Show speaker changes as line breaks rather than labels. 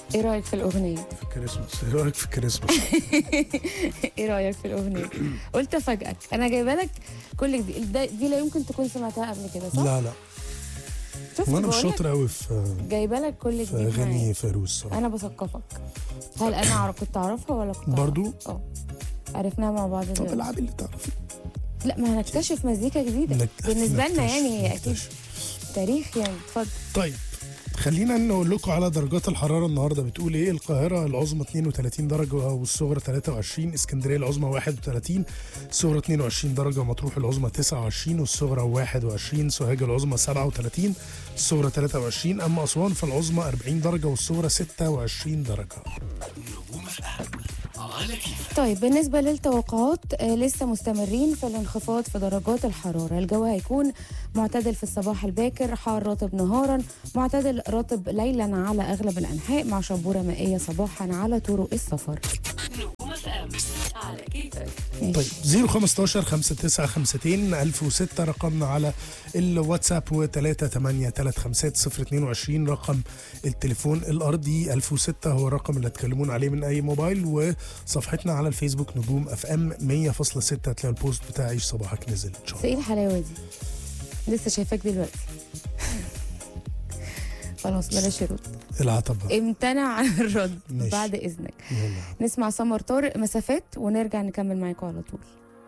ايه رايك في الاغنيه
في الكريسماس ايه رايك في الكريسماس
ايه رايك في الاغنيه قلت افاجئك انا جايبه لك كل جديد ده- دي لا يمكن تكون سمعتها قبل كده صح
لا لا
شفت
وانا مش
بقولك؟
شاطر قوي في
جايبه لك كل
في
جديد
اغاني
معايا.
فيروز صراحه
انا بثقفك هل انا عارف كنت اعرفها ولا كنت
برضو؟
أعرف؟ اه عرفناها مع بعض
طب
دلوقتي.
العبي اللي تعرفي
لا ما هنكتشف مزيكا جديده
نكتشف-
بالنسبه لنا
نكتشف-
يعني اكيد
نكتشف.
تاريخ يعني اتفضل
طيب خلينا نقول لكم على درجات الحراره النهارده بتقول ايه القاهره العظمى 32 درجه والصغرى 23 اسكندريه العظمى 31 الصغرى 22 درجه مطروح العظمى 29 والصغرى 21 سوهاج العظمى 37 الصغرى 23 اما اسوان فالعظمى 40 درجه والصغرى 26 درجه
طيب بالنسبة للتوقعات آه لسه مستمرين في الانخفاض في درجات الحرارة الجو هيكون معتدل في الصباح الباكر حار رطب نهارا معتدل رطب ليلا على أغلب الأنحاء مع شبورة مائية صباحا على طرق السفر
على كيفك
طيب 015 5952 1006 رقمنا على الواتساب و3835022 رقم التليفون الارضي 1006 هو الرقم اللي هتكلمون عليه من اي موبايل وصفحتنا على الفيسبوك نجوم اف ام 100.6 هتلاقي البوست بتاع عيش صباحك نزل ان شاء
بس ايه
الله
الحلاوة دي لسه شايفاك دلوقتي خلاص بلاش رد
العتب بقى
امتنع عن الرد
ماشي.
بعد إذنك
يلا.
نسمع سمر طارق مسافات ونرجع نكمل معاكم على طول